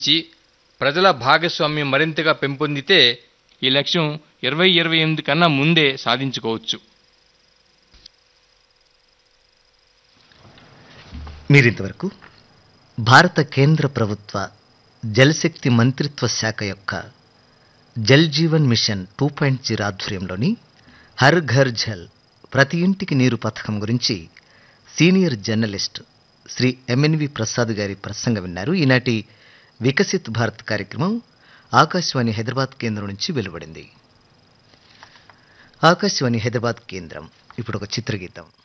ఇచ్చి ప్రజల భాగస్వామ్యం మరింతగా పెంపొందితే ఈ లక్ష్యం ఇరవై ఇరవై ఎనిమిది కన్నా ముందే సాధించుకోవచ్చు మీరింతవరకు భారత కేంద్ర ప్రభుత్వ జలశక్తి మంత్రిత్వ శాఖ యొక్క Jal Jeevan mission two point zero ఆధ్వర్యంలోని హర్ ఘర్ జల్ ప్రతి ఇంటికి నీరు పథకం గురించి senior journalist Shri M N V Prasad గారి ప్రసంగం విన్నారు ఈనాటి వికసిత్ భారత్ కార్యక్రమం ఆకాశవాణి హైదరాబాద్ కేంద్రం నుంచి వెలువడింది ఆకాశవాణి హైదరాబాద్ కేంద్రం ఇప్పుడు ఒక చిత్రగీతం